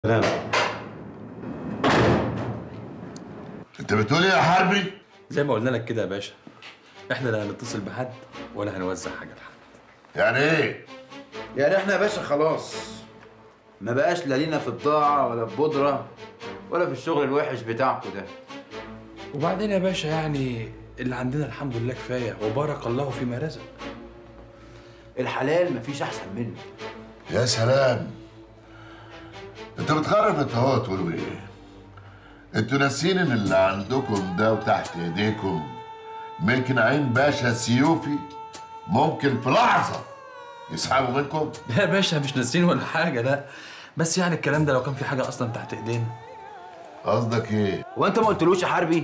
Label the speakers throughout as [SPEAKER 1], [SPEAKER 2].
[SPEAKER 1] سلام
[SPEAKER 2] انت بتقول ايه يا حربي؟
[SPEAKER 1] زي ما قلنا لك كده يا باشا احنا لا هنتصل بحد ولا هنوزع حاجه لحد
[SPEAKER 2] يعني ايه؟
[SPEAKER 3] يعني احنا يا باشا خلاص ما بقاش لا لينا في الضاعة ولا في بودرة ولا في الشغل الوحش بتاعكم ده
[SPEAKER 1] وبعدين يا باشا يعني اللي عندنا الحمد لله كفايه وبارك الله فيما رزق
[SPEAKER 3] الحلال مفيش أحسن منه
[SPEAKER 2] يا سلام انت بتخرف انت هو تقولوا ايه؟ انتوا ناسين ان اللي عندكم ده وتحت ايديكم ملك نعيم باشا سيوفي ممكن في لحظة يسحبوا منكم؟
[SPEAKER 1] لا يا باشا مش ناسيين ولا حاجه لا بس يعني الكلام ده لو كان في حاجه اصلا تحت ايدينا
[SPEAKER 2] قصدك ايه؟
[SPEAKER 3] هو أنت ما قلتلوش يا حربي؟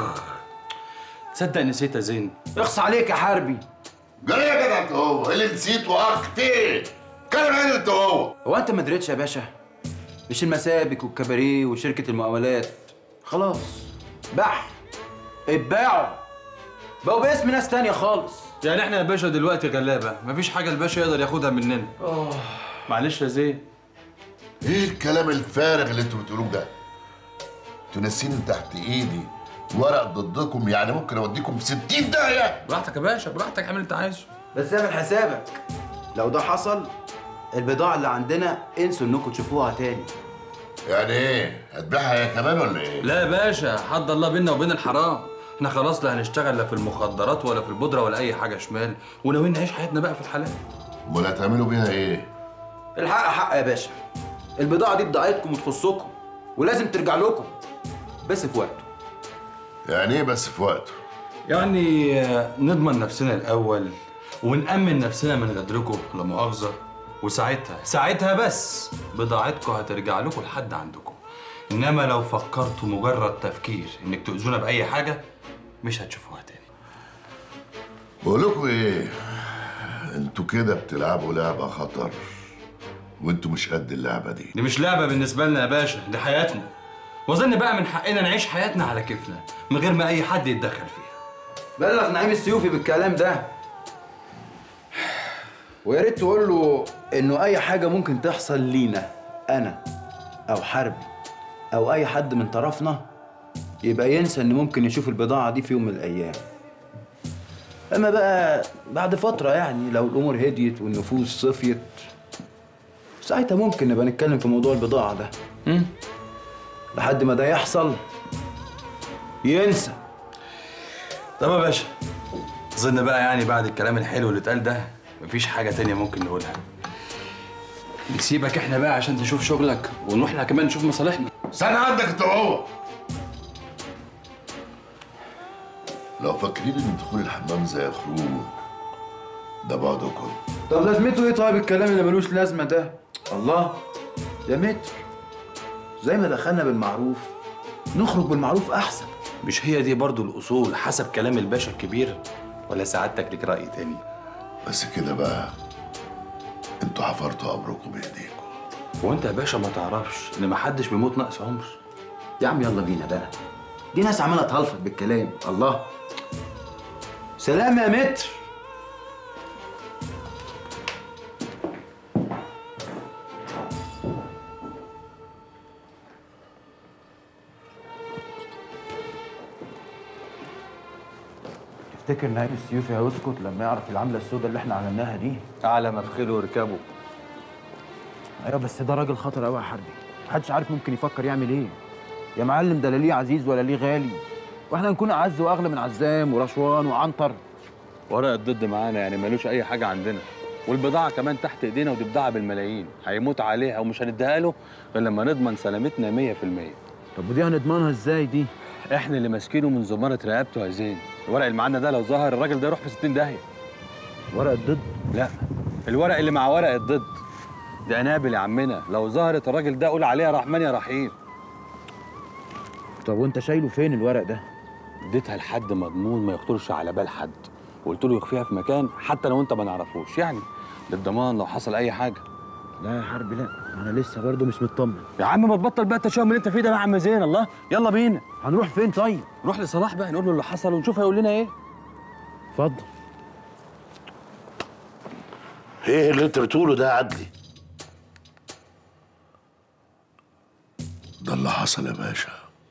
[SPEAKER 1] تصدق نسيت يا زين
[SPEAKER 3] اخص عليك يا حربي
[SPEAKER 2] جري يا جدع انت هو ايه اللي نسيت واختي؟ كلام عين انت هو
[SPEAKER 3] هو أنت ما دريتش يا باشا؟ مش المسابك والكباريه وشركة المقاولات خلاص بح اتباعوا بقوا باسم ناس تانية خالص
[SPEAKER 1] يعني احنا يا باشا دلوقتي غلابه مفيش حاجه الباشا يقدر ياخدها مننا معلش يا زين
[SPEAKER 2] ايه الكلام الفارغ اللي انتوا بتقولوه ده؟ انتوا ناسين ان تحت ايدي ورق ضدكم يعني ممكن اوديكم في 60 داهية
[SPEAKER 1] براحتك يا باشا براحتك اعمل اللي انت عايزه
[SPEAKER 3] بس اعمل حسابك لو ده حصل البضاعة اللي عندنا انسوا انكم تشوفوها تاني
[SPEAKER 2] يعني ايه؟ هتبيعها هي كمان ولا ايه؟
[SPEAKER 1] لا يا باشا حد الله بينا وبين الحرام احنا خلاص لا هنشتغل لا في المخدرات ولا في البودره ولا اي حاجه شمال وناويين نعيش حياتنا بقى في الحلال
[SPEAKER 2] امال هتعملوا بيها ايه؟
[SPEAKER 3] الحق حق يا باشا البضاعة دي بضاعتكم وتخصكم ولازم ترجع لكم بس في وقته
[SPEAKER 2] يعني ايه بس في وقته؟
[SPEAKER 1] يعني آه، نضمن نفسنا الاول ونأمن نفسنا من غدركم لا مؤاخذه وساعتها ساعتها بس بضاعتكم هترجع لكم لحد عندكم انما لو فكرتوا مجرد تفكير انك تؤذونا باي حاجه مش هتشوفوها تاني
[SPEAKER 2] بقول لكم ايه؟ انتوا كده بتلعبوا لعبة خطر وانتوا مش قد اللعبة دي
[SPEAKER 1] دي مش لعبة بالنسبة لنا يا باشا دي حياتنا وأظن بقى من حقنا نعيش حياتنا على كيفنا من غير ما أي حد يتدخل فيها
[SPEAKER 3] بلغ نعيم السيوفي بالكلام ده ويا ريت تقول له انه اي حاجه ممكن تحصل لينا انا او حربي او اي حد من طرفنا يبقى ينسى ان ممكن يشوف البضاعه دي في يوم من الايام اما بقى بعد فتره يعني لو الامور هديت والنفوس صفيت ساعتها ممكن نبقى نتكلم في موضوع البضاعه ده م? لحد ما ده يحصل ينسى
[SPEAKER 1] طب يا باشا أظن بقى يعني بعد الكلام الحلو اللي اتقال ده مفيش حاجة تانية ممكن نقولها نسيبك احنا بقى عشان تشوف شغلك ونروح احنا كمان نشوف مصالحنا
[SPEAKER 2] استنى عندك انت وهو لو فاكرين ان دخول الحمام زي خروج ده بعضكم
[SPEAKER 3] طب لازمته ايه طيب الكلام اللي ملوش لازمه ده الله يا متر زي ما دخلنا بالمعروف نخرج بالمعروف احسن
[SPEAKER 1] مش هي دي برضو الأصول حسب كلام الباشا الكبير ولا سعادتك ليك رأي تاني
[SPEAKER 2] بس كده بقى انتوا حفرتوا قبركم بايديكم
[SPEAKER 1] وانت يا باشا ما تعرفش ان محدش بيموت ناقص عمر
[SPEAKER 3] يا عم يلا بينا بقى دي ناس عماله تهلفط بالكلام الله سلام يا متر تفتكر نهاية السيوف هيسكت لما يعرف العملة السوداء اللي احنا عملناها دي؟
[SPEAKER 1] اعلى مفخره وركبه
[SPEAKER 3] ايوه بس ده راجل خطر قوي يا حربي محدش عارف ممكن يفكر يعمل ايه يا معلم ده لا ليه عزيز ولا ليه غالي واحنا نكون اعز واغلى من عزام ورشوان وعنتر
[SPEAKER 1] ورق الضد معانا يعني ملوش اي حاجه عندنا والبضاعه كمان تحت ايدينا ودي بضاعه بالملايين هيموت عليها ومش هنديها له غير لما نضمن سلامتنا 100%
[SPEAKER 3] طب ودي هنضمنها ازاي دي
[SPEAKER 1] احنا اللي ماسكينه من زماره رقبته يا زين الورق اللي معانا ده لو ظهر الراجل ده يروح في 60 داهيه
[SPEAKER 3] ورق الضد
[SPEAKER 1] لا الورق اللي مع ورق الضد ده قنابل يا عمنا لو ظهرت الراجل ده قول عليها رحمن يا رحيم
[SPEAKER 3] طب وانت شايله فين الورق ده
[SPEAKER 1] اديتها لحد مضمون ما يخطرش على بال حد وقلت له يخفيها في مكان حتى لو انت ما نعرفوش يعني للضمان لو حصل اي حاجه
[SPEAKER 3] لا يا حربي لا انا لسه برضه مش مطمن
[SPEAKER 1] يا عم ما تبطل بقى التشاؤم اللي انت فيه ده يا عم زين الله يلا بينا
[SPEAKER 3] هنروح فين طيب
[SPEAKER 1] نروح لصلاح بقى نقول له اللي حصل ونشوف هيقول لنا ايه
[SPEAKER 3] اتفضل
[SPEAKER 2] ايه اللي انت بتقوله ده يا عدلي ده اللي حصل يا باشا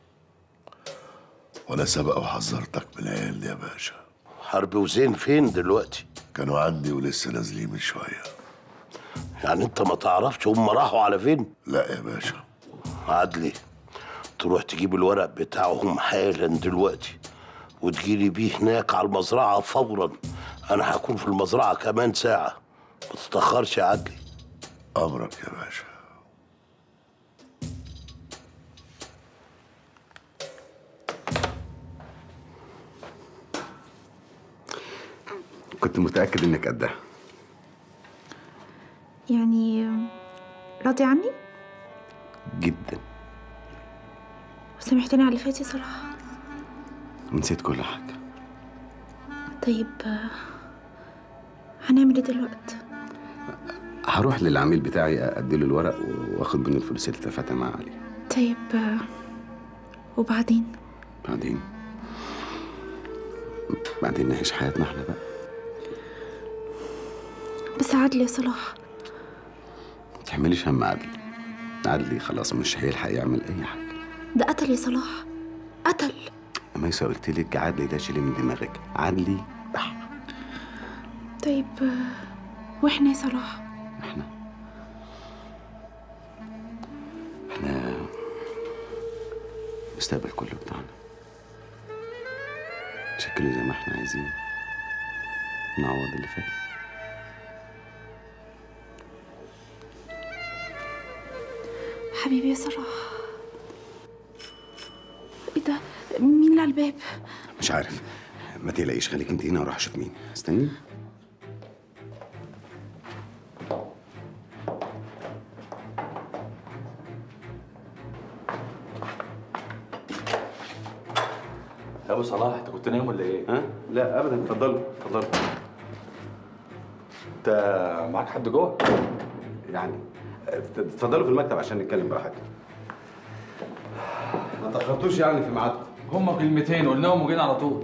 [SPEAKER 2] وانا سبق وحذرتك من العيال دي يا باشا
[SPEAKER 4] حرب وزين فين دلوقتي
[SPEAKER 2] كانوا عندي ولسه نازلين من شويه
[SPEAKER 4] يعني انت ما تعرفش هم راحوا على فين
[SPEAKER 2] لا يا باشا
[SPEAKER 4] عدلي تروح تجيب الورق بتاعهم حالا دلوقتي وتجيلي بيه هناك على المزرعة فورا أنا هكون في المزرعة كمان ساعة ما تتأخرش يا عدلي
[SPEAKER 2] امرك يا باشا
[SPEAKER 5] كنت متأكد إنك قدها
[SPEAKER 6] يعني راضي عني
[SPEAKER 5] جدا
[SPEAKER 6] وسامحتني على اللي فات يا صلاح
[SPEAKER 5] ونسيت كل حاجة
[SPEAKER 6] طيب آه، هنعمل ايه دلوقتي
[SPEAKER 5] هروح للعميل بتاعي أديله الورق وآخد منه الفلوس اللي اتفقت معاه عليه
[SPEAKER 6] طيب آه، وبعدين
[SPEAKER 5] بعدين بعدين نعيش حياتنا احنا بقى
[SPEAKER 6] بس عادل يا صلاح
[SPEAKER 5] ما تحمليش هم عدلي عدلي خلاص مش هيلحق يعمل أي حاجة
[SPEAKER 6] ده قتل يا صلاح قتل
[SPEAKER 5] ميسة قلت لك عدلي ده شيلي من دماغك عدلي بح
[SPEAKER 6] طيب آه، واحنا يا صلاح
[SPEAKER 5] احنا احنا المستقبل كله بتاعنا شكله زي ما احنا عايزين نعوض اللي فات
[SPEAKER 6] حبيبي يا صلاح ايه ده مين اللي على الباب
[SPEAKER 5] مش عارف ما تقلقيش خليك انت هنا واروح اشوف مين استني
[SPEAKER 1] يا ابو صلاح انت كنت نايم ولا ايه؟
[SPEAKER 5] ها لا ابدا اتفضلوا اتفضلوا
[SPEAKER 1] انت معاك حد جوه؟
[SPEAKER 5] يعني ات- اتفضلوا في المكتب عشان نتكلم براحتنا ما تاخرتوش يعني في ميعادكم
[SPEAKER 1] هما كلمتين قلناهم وجينا على طول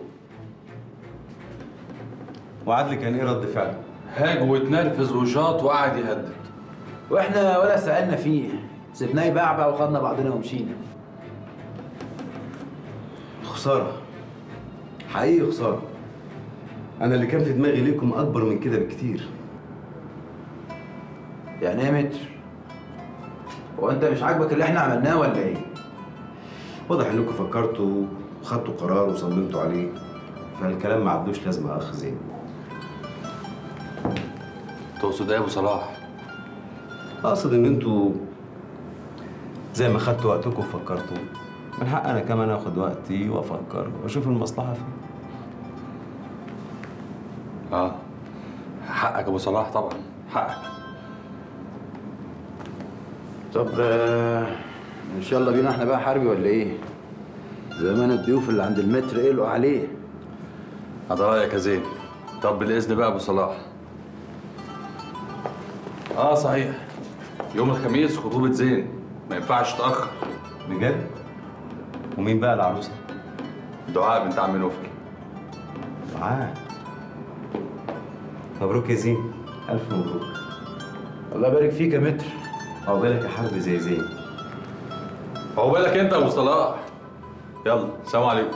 [SPEAKER 5] وعدلي كان ايه رد فعله
[SPEAKER 1] هاج واتنرفز وشاط وقعد يهدد
[SPEAKER 3] واحنا ولا سألنا فيه سيبناه يبعبع وخدنا بعضنا ومشينا
[SPEAKER 5] خسارة حقيقي خسارة أنا اللي كان في دماغي ليكم أكبر من كده بكتير
[SPEAKER 3] يعني ايه متر هو انت مش عاجبك اللي احنا عملناه ولا ايه
[SPEAKER 5] واضح إنكم فكرتوا وخدتوا قرار وصممتوا عليه فالكلام ما عدوش لازمة يا أخ زين
[SPEAKER 1] تقصد ايه يا ابو صلاح؟
[SPEAKER 5] أقصد إن أنتوا زي ما خدتوا وقتكم وفكرتوا من حق أنا كمان آخد وقتي وأفكر وأشوف المصلحة فين
[SPEAKER 1] اه حقك يا ابو صلاح طبعا حقك
[SPEAKER 3] طب آه، ان شاء الله بينا احنا بقى حربي ولا ايه زمان الضيوف اللي عند المتر قلقوا عليه
[SPEAKER 1] هذا رايك يا زين طب بالاذن بقى يا ابو صلاح اه صحيح يوم الخميس خطوبه زين ما ينفعش تاخر
[SPEAKER 5] بجد؟ ومين بقى العروسة؟
[SPEAKER 1] دعاء بنت عم نوفل
[SPEAKER 5] معاه مبروك يا زين ألف مبروك
[SPEAKER 3] الله يبارك فيك يا متر
[SPEAKER 5] عقبالك يا حرب زي زين
[SPEAKER 1] عقبالك انت يا ابو صلاح يلا سلام عليكم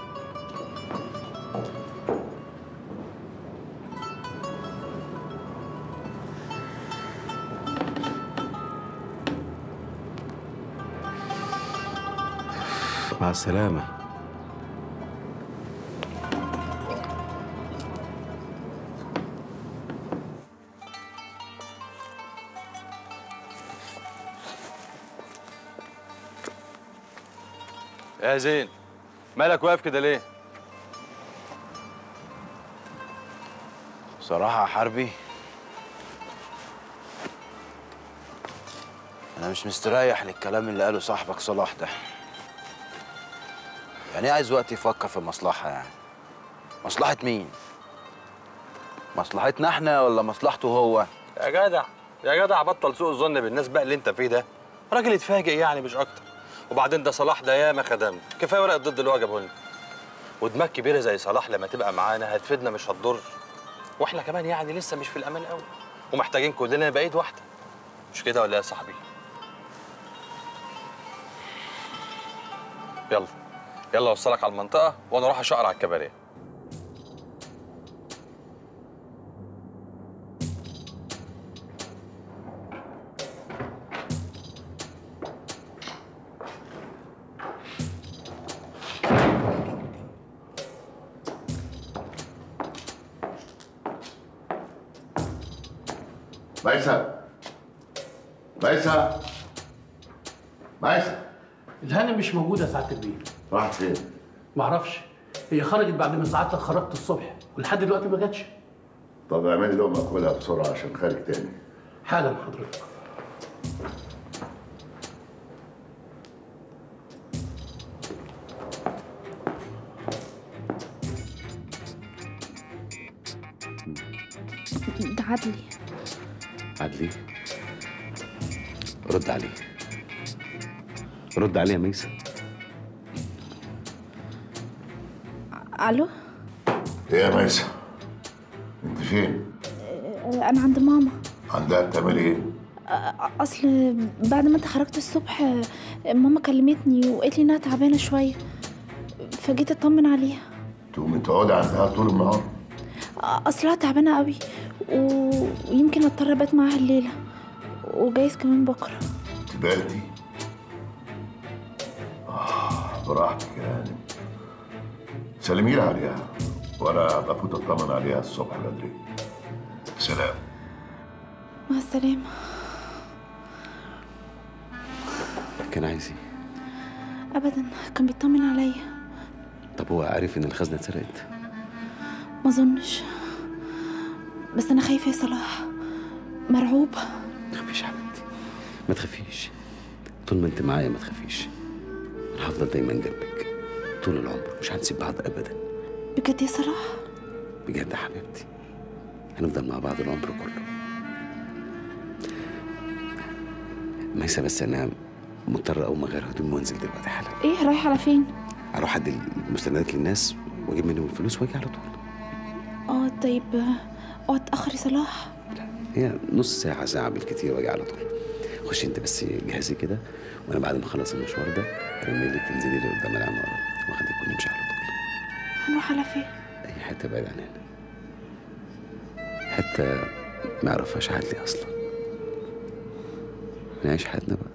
[SPEAKER 5] مع السلامة
[SPEAKER 1] يا زين مالك واقف كده ليه؟
[SPEAKER 3] صراحة يا حربي أنا مش مستريح للكلام اللي قاله صاحبك صلاح ده يعني إيه عايز وقت يفكر في المصلحة يعني مصلحة مين؟ مصلحتنا احنا ولا مصلحته هو؟
[SPEAKER 7] يا جدع يا جدع بطل سوء الظن بالناس بقى اللي انت فيه ده راجل اتفاجئ يعني مش اكتر وبعدين ده صلاح ده ياما خدمنا كفايه ورقه ضد اللي هو جابه لنا ودماغ كبيره زي صلاح لما تبقى معانا هتفيدنا مش هتضر واحنا كمان يعني لسه مش في الامان قوي ومحتاجين كلنا نبقى ايد واحده مش كده ولا إيه يا صاحبي يلا يلا اوصلك على المنطقه وانا اروح اشقر على الكباريه
[SPEAKER 2] ميسة ميسة ميسة
[SPEAKER 8] الهانم مش موجودة يا سعادة البيه
[SPEAKER 2] راحت فين؟
[SPEAKER 8] معرفش هي خرجت بعد ما ساعتك خرجت الصبح ولحد دلوقتي ما جاتش
[SPEAKER 2] طب اعملي لقمة كلها بسرعة عشان خارج تاني
[SPEAKER 8] حالا حضرتك
[SPEAKER 6] ده عدلي
[SPEAKER 5] عدلي رد عليه رد عليه يا ميسة
[SPEAKER 6] الو
[SPEAKER 2] ايه يا ميسة؟ انت فين؟
[SPEAKER 6] آه، انا عند ماما
[SPEAKER 2] عندها بتعملي ايه؟
[SPEAKER 6] آه، اصل بعد ما انت خرجت الصبح آه، ماما كلمتني وقالت لي انها تعبانه شويه فجيت اطمن عليها
[SPEAKER 2] تقومي تقعدي عندها طول النهار
[SPEAKER 6] آه، اصلها تعبانه قوي و... ويمكن اضطر ابات معاها الليله وجايز كمان بكره
[SPEAKER 2] تباتي آه براحتك يا هانم سلمي لي عليها وانا بفوت اطمن عليها الصبح بدري سلام
[SPEAKER 6] مع السلامه
[SPEAKER 5] كان عايز ايه
[SPEAKER 6] ابدا كان بيطمن عليا
[SPEAKER 5] طب هو عارف ان الخزنة اتسرقت
[SPEAKER 6] ما اظنش بس انا خايفه يا صلاح مرعوبه
[SPEAKER 5] ما تخافيش يا حبيبتي ما تخافيش طول ما انت معايا ما تخافيش انا هفضل دايما جنبك طول العمر مش هنسيب بعض ابدا
[SPEAKER 6] بجد يا صلاح
[SPEAKER 5] بجد يا حبيبتي هنفضل مع بعض العمر كله ميسة بس انا مضطر اقوم اغير هدومي وانزل دلوقتي حالا
[SPEAKER 6] ايه رايح على فين
[SPEAKER 5] اروح ادي المستندات للناس واجيب منهم الفلوس واجي على طول
[SPEAKER 6] اه طيب آه، اوعى تاخر يا صلاح
[SPEAKER 5] لا هي نص ساعة ساعة بالكتير واجي على طول خش انت بس جهزي كده وانا بعد ما اخلص المشوار ده ارمي لك تنزلي لي قدام العمارة واخدك ونمشي على طول
[SPEAKER 6] هنروح على فين
[SPEAKER 5] اي حتة بعيد عننا حتة ما يعرفهاش عدلي اصلا نعيش حياتنا بقى